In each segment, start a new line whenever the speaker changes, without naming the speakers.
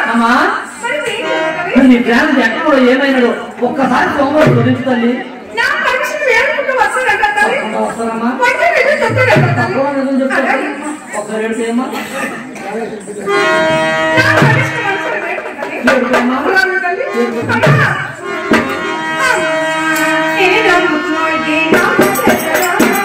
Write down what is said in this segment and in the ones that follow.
అమ్మా
మరి మీరు చెప్పండి.
మరి నీ ప్లాన్ ఎక్కడ ఏమైనాడు ఒక్కసారి సోమవారం గురించి తల్లి
నా పరీక్షలు వేడుకుంటూ వస్తాడంట తల్లి.
తప్పకుండా వస్తారమ్మా
వచ్చి నిజం చెప్తాడంట తల్లి.
తప్పకుండా నిజం చెప్తాను
అలాగే.
ఒకసారి ఏడుపేయమ్మా
నా పరీక్షలు మనసులో వేడుకుంటాలి.
ఏడుపేయమ్మా
అలాగే తల్లి. అమ్మా. ఏ నమ్ముతున్నో ఇది నాకు తెలియదా?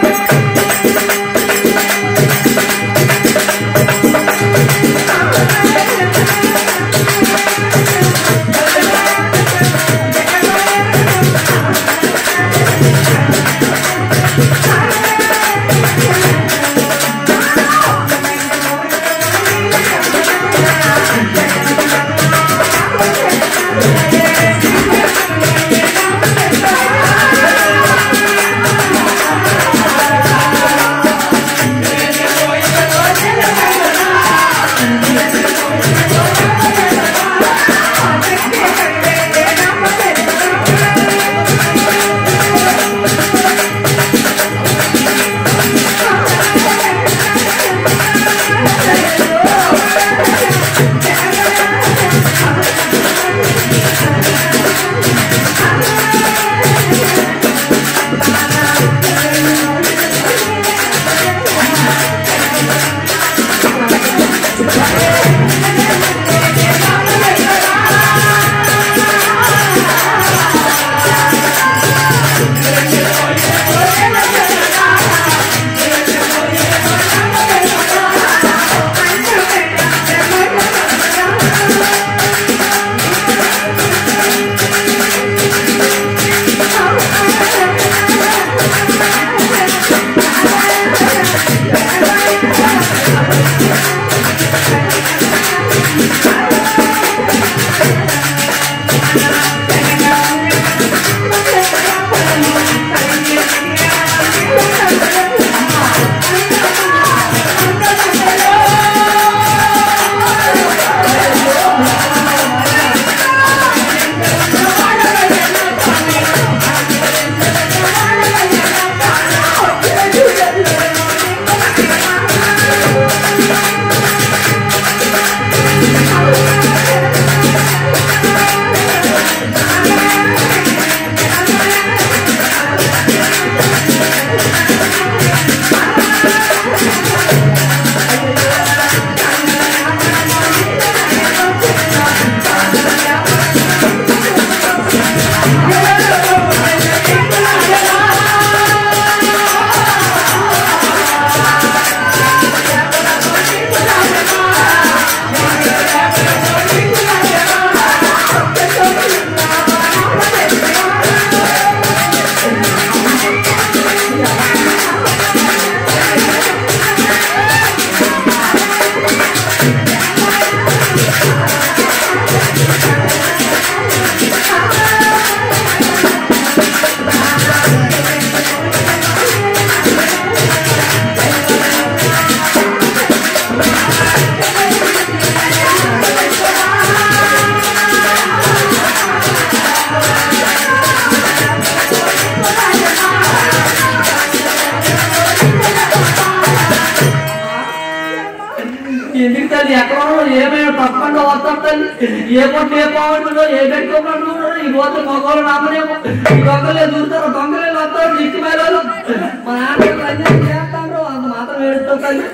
ఎందుకు తల్లి ఎక్కడ ఏమైనా తప్పకుండా వస్తాం తల్లి ఏ పొట్టు ఏ బాగుంటుందో ఏ పెట్టుకోకుండా ఈ రోజు మగవాళ్ళు రామనేమో దొంగలే దూరుతారు దొంగలే వస్తారు దిక్కు మేళాలు మా నాన్న అన్యాయం చేస్తాడు అంత మాత్రం ఏడుస్తాం తల్లి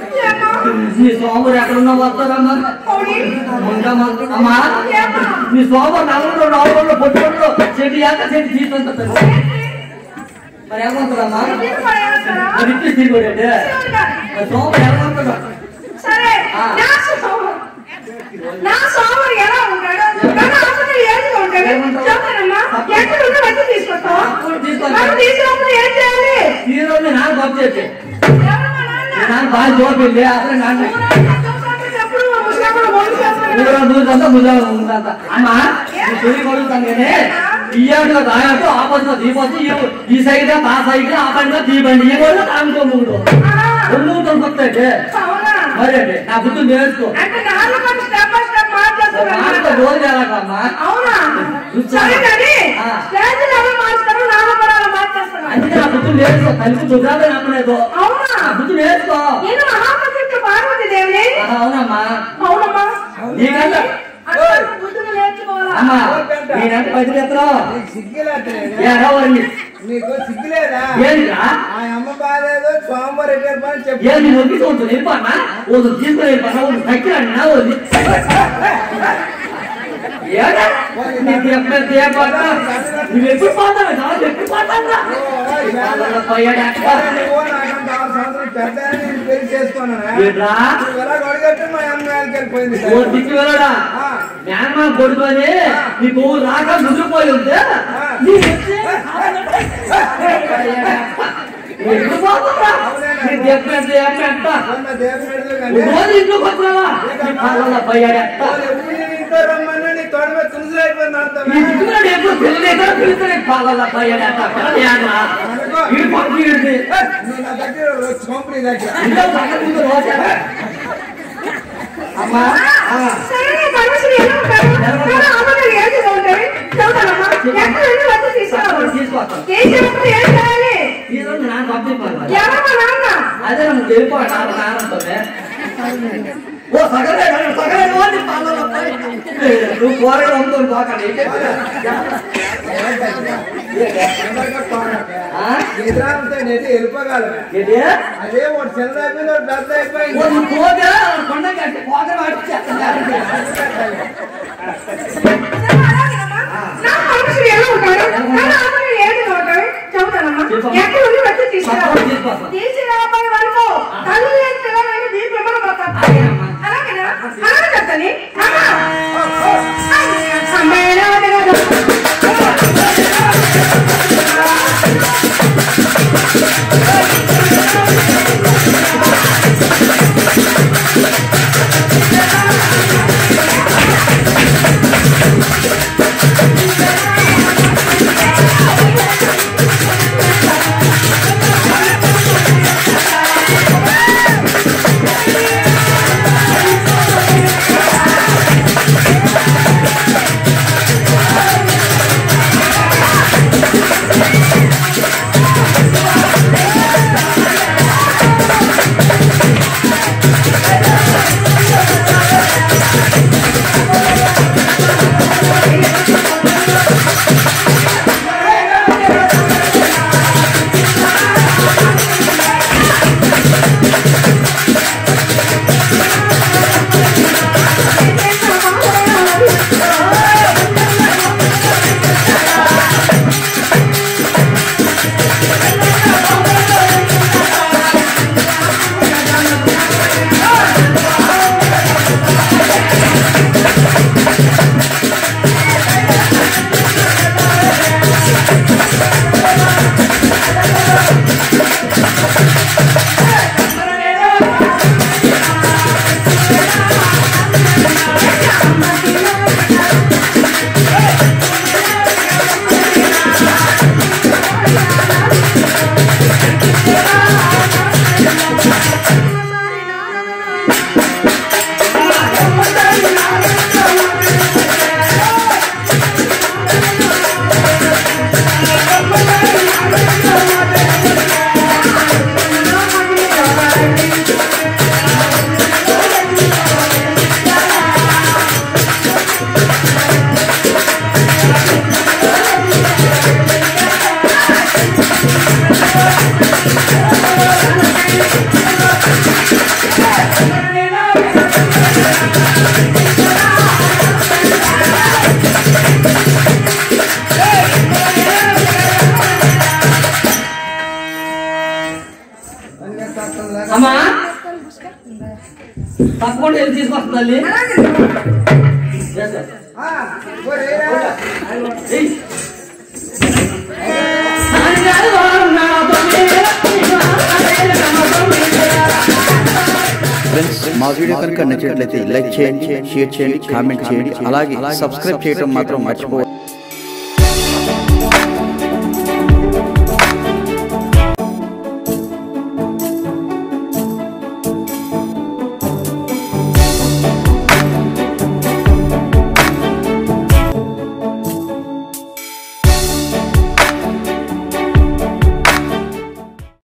నీ సోమరు ఎక్కడున్నా వస్తారమ్మా ఉంటామా? అమ్మా నీ సోమరు నలుగురు నలుగురు పొట్టుకుంటూ చెట్టు యాక చెట్టు తీసుకుంటా తల్లి మరి ఏమంటారమ్మా మరి ఇట్టి తిరుగుడే సోమరు ఏమంటాడు
సరే
ఆ.
నా సోమరు నా సోమరు ఎలా ఉంటాడు కానీ అసలు ఏది ఉంటాడు
ఏమంటావు?
చెప్తానమ్మా ఎక్కడ ఉంటే వచ్చి తీసుకొస్తావా
అప్పుడు తీసుకొస్తా.
మనం తీసుకున్నప్పుడు ఏం చేయాలి
ఈ రోజు నాన్న బాబు చేస్తే
ఎవరు మా నాన్న?
నాన్న బాగా జోపింది అసలు నాన్న
ఊరంతా చూస్తుంటే చెప్పుడు ముసలమ్మలు మోసం చేస్తున్నారు.
ఊరు దూరంతా భుజాలు ఉందంత అమ్మా ఈ తొలి కొడుతాను కానీ ఇయ్యాడు దాయాడు ఆ పక్క దీపొచ్చి ఈ సైడ్ ఆ సైడ్ ఆ బండి ఈ బండి ఈ రోజు తాగుతూ మూడు
ఆ,
రెండు కొత్త
అవునా?
మరి అంటే నా బుద్ధి నేర్చుకో
అంటే నాలుగు మంది స్టెప్ బై స్టెప్ మార్చేస్తున్నారు
మాటతో రోజు ఎలాగమ్మా
అవునా
చూస్తా.
సరే కానీ
ఆ.
స్టేజ్ ఎలా మార్చుతారు నాలుగు కూడా అలా మార్చేస్తున్నారు
అందుకే నా బుద్ధి నేర్చుకో కలిసి దుర్గాదే నమ్మలేదు
అవునా
నా బుద్ధి నేర్చుకో
నేను మహాపతికి పార్వతి దేవిని
ఆహా, అవునమ్మా
అవునమ్మా
నీకంటే
అట్లా బుద్ధులు నేర్చుకోవాలా
అమ్మా నేనంటే బయటకు ఎత్తరావు
నీకు సిగ్గులేట్లేదు
ఏరా వాడిని
నీకు సిగ్గులేదా
ఏంటిరా
ఆ అమ్మ బాగాలేదు సోమవారం రిపేర్ పని చెప్పు
ఏది నొక్కి చూస్తుంది వెళ్ళిపోనా ఓ తీసుకుని వెళ్ళిపోనా ఓ తగ్గిరాడు నా ఓది ఏడా నీకు ఎప్పుడు చేయకపోతా నువ్వు ఎప్పుడు పోతావు నాకు ఎప్పుడు పోతాను పోయాడు
నువ్వు నాకంటే ఆరు సంవత్సరాలు పెద్ద నేను పెళ్లి చేసుకున్నానా
ఏంట్రా
నువ్వు ఎలా అడిగట్టు మా అమ్మాయికి వెళ్ళిపోయింది
ఓ దిక్కు వెళ్ళడా మేనమా కొడుకొని నీకు రాక ముదిరిపోయి ఉంటే నీ వచ్చి ఎప్పుడు పోతావురా నీకు ఎప్పుడు ఎంత ఎప్పుడు
మొన్న దేవుని మెడలు కానీ
రోజు ఇంట్లోకి వస్తున్నావా నీ పాలన పోయాడు
వాళ్ళు ఎప్పుడు నేను ఇంట్లో రమ్మన్నా నీ తోడ మీద తులసిలైపోయింది అంతా
ఈ దిక్కున్నాడు ఎప్పుడు పిల్లలు పిలుస్తాడు పాలన పోయాడు ఈ పంపి
నువ్వు నా దగ్గర వచ్చి పంపిణీ దగ్గర
ఇంట్లో పక్కన ముందు రోజా అమ్మా ఆ.
సరే పరమేశ్వరి ఎలా ఉంటారు కానీ ఆమెను ఏడుగా ఉంటారు చదువుతానమ్మా ఎక్కడ వెళ్ళి వచ్చి తీసుకురావాలి
తీసుకొస్తాను
చేసినప్పుడు ఏం చేయాలి
ఈ రోజు నాన్న పంపిపోవాలి
ఎవరు మా నాన్న
అదే నువ్వు వెళ్ళిపో నాన్న నాన్నతోనే ఓ సగలే సగలే ఓడి పాలన పోయి. నువ్వు కూరగాయలు అమ్ముకొని పోకండి ఆ?
ఎదురాంతే నేను వెళ్ళిపోగలవే
ఏంటి?
అదే ఒకటి చిన్నది అయిపోయింది ఒకటి పెద్ద అయిపోయింది
ఓ నువ్వు పోతే కొండ కట్టి పోతే వాటి చేస్తాను
నా పరమేశ్వరి ఎలా ఉంటారు కానీ ఆమెను ఏడుగా ఉంటారు చదువుతానమ్మా ఎక్కడ వెళ్ళి వచ్చి తీసుకురావాలి తీసుకురాబోయే వరకు తల్లి లేని పిల్లలని మీ పిల్లలు పడతారు అలాగేనా అలాగే చెప్తాను అమ్మాయినా
అమ్మా తప్పకుండా వెళ్ళి తీసుకొస్తుంది తల్లి చేస్తా. ఏయ్.
ఫ్రెండ్స్ మా వీడియో కనుక నచ్చినట్లయితే లైక్ చేయండి షేర్ చేయండి కామెంట్ చేయండి అలాగే సబ్స్క్రైబ్ చేయడం మాత్రం మర్చిపోవద్దు